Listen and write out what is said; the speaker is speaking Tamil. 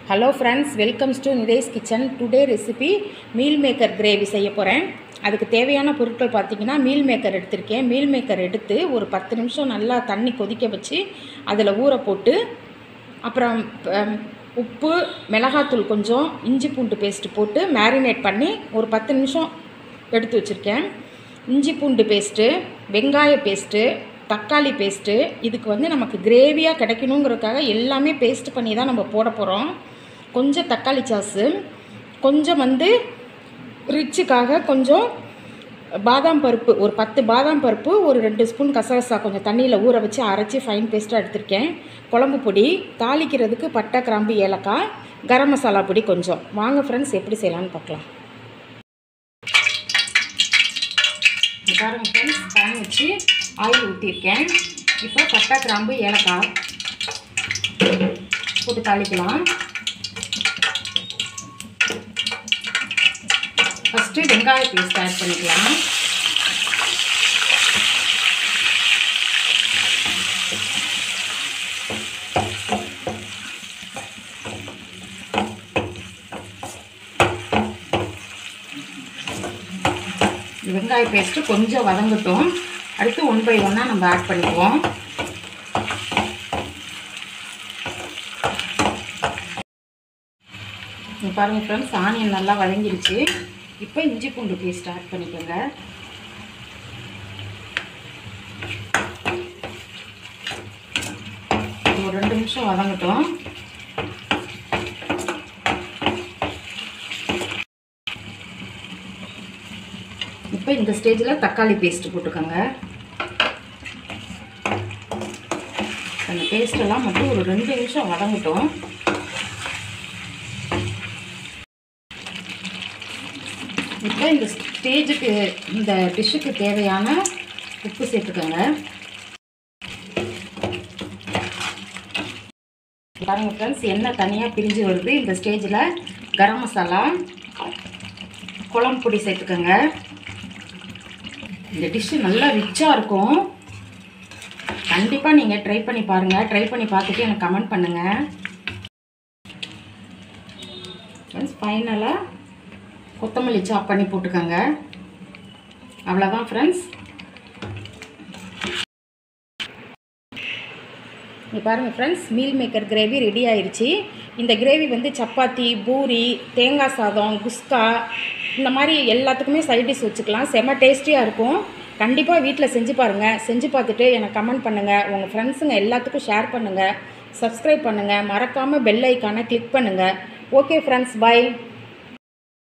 hello friends welcomes to Nithesh kitchen today recipe meal maker gravy செய்ய போகிறேன் அதுக்கு தேவையான பொருட்கள் பார்த்தீங்கன்னா மீல் மேக்கர் எடுத்திருக்கேன் மீல் மேக்கர் எடுத்து ஒரு பத்து நிமிஷம் நல்லா தண்ணி கொதிக்க வச்சு அதில் ஊற போட்டு அப்புறம் ப- உப்பு மிளகாத்தூள் கொஞ்சம் இஞ்சி பூண்டு பேஸ்ட்டு போட்டு மேரினேட் பண்ணி ஒரு பத்து நிமிஷம் எடுத்து வச்சுருக்கேன் இஞ்சி பூண்டு பேஸ்ட்டு வெங்காய பேஸ்ட்டு தக்காளி பேஸ்ட்டு இதுக்கு வந்து நமக்கு கிரேவியாக கிடைக்கணுங்கிறதுக்காக எல்லாமே பேஸ்ட் பண்ணி தான் நம்ம போட போகிறோம் கொஞ்சம் தக்காளி சாஸு கொஞ்சம் வந்து ரிச்சுக்காக கொஞ்சம் பாதாம் பருப்பு ஒரு பத்து பாதாம் பருப்பு ஒரு ரெண்டு ஸ்பூன் கசகசா கொஞ்சம் தண்ணியில் ஊற வச்சு அரைச்சி ஃபைன் பேஸ்ட்டாக எடுத்திருக்கேன் குழம்பு பொடி தாளிக்கிறதுக்கு பட்டை கிராம்பு ஏலக்காய் கரம் மசாலா பொடி கொஞ்சம் வாங்க ஃப்ரெண்ட்ஸ் எப்படி செய்யலாம்னு பார்க்கலாம் இங்க பாருங்க ஃப்ரெண்ட்ஸ் பேன் வச்சு ஆயில் ஊற்றிருக்கேன் இப்போ பட்டை கிராம்பு ஏலக்காய் போட்டு தாளிக்கலாம் ஃபஸ்ட்டு வெங்காய பேஸ்ட் ஆட் பண்ணிக்கலாம் இந்த வெங்காய பேஸ்ட்டு கொஞ்சம் வதங்கட்டும் அடுத்து ஒன் பை ஒன்னாக நம்ம ஆட் பண்ணிக்குவோம் இங்க பாருங்கள் ஃப்ரெண்ட்ஸ் ஆனியன் நல்லா வதங்கிருச்சு இப்போ இஞ்சி பூண்டு பேஸ்ட் ஆட் பண்ணிக்கோங்க இது ஒரு ரெண்டு நிமிஷம் வதங்கட்டும் இப்போ இந்த ஸ்டேஜில் தக்காளி பேஸ்ட் போட்டுக்கோங்க அந்த பேஸ்டெல்லாம் மட்டும் ஒரு ரெண்டு நிமிஷம் வதங்கட்டும் இப்போ இந்த ஸ்டேஜுக்கு இந்த டிஷ்ஷுக்கு தேவையான உப்பு சேர்த்துக்கோங்க பாருங்கள் ஃப்ரெண்ட்ஸ் எண்ணெய் தனியாக பிரிஞ்சு வருது இந்த ஸ்டேஜில் கரம் மசாலா குழம்பு பொடி சேர்த்துக்கோங்க இந்த டிஷ்ஷு நல்லா ரிச்சாக இருக்கும் கண்டிப்பாக நீங்கள் ட்ரை பண்ணி பாருங்கள் ட்ரை பண்ணி பார்த்துட்டு எனக்கு கமெண்ட் பண்ணுங்கள் ஃப்ரெண்ட்ஸ் ஃபைனலாக கொத்தமல்லி சாப் பண்ணி போட்டுக்கோங்க அவ்வளோதான் ஃப்ரெண்ட்ஸ் இங்கே பாருங்கள் friends meal maker gravy ready ஆயிருச்சு இந்த கிரேவி வந்து சப்பாத்தி பூரி தேங்காய் சாதம் குஸ்கா இந்த மாதிரி எல்லாத்துக்குமே சைட் டிஷ் வச்சுக்கலாம் செம்ம டேஸ்டியாக இருக்கும் கண்டிப்பாக வீட்டில் செஞ்சு பாருங்கள் செஞ்சு பார்த்துட்டு எனக்கு கமெண்ட் பண்ணுங்கள் உங்கள் ஃப்ரெண்ட்ஸுங்க எல்லாத்துக்கும் ஷேர் பண்ணுங்கள் சப்ஸ்கிரைப் பண்ணுங்கள் மறக்காமல் பெல் ஐக்கானை கிளிக் பண்ணுங்கள் ஓகே ஃப்ரெண்ட்ஸ் பை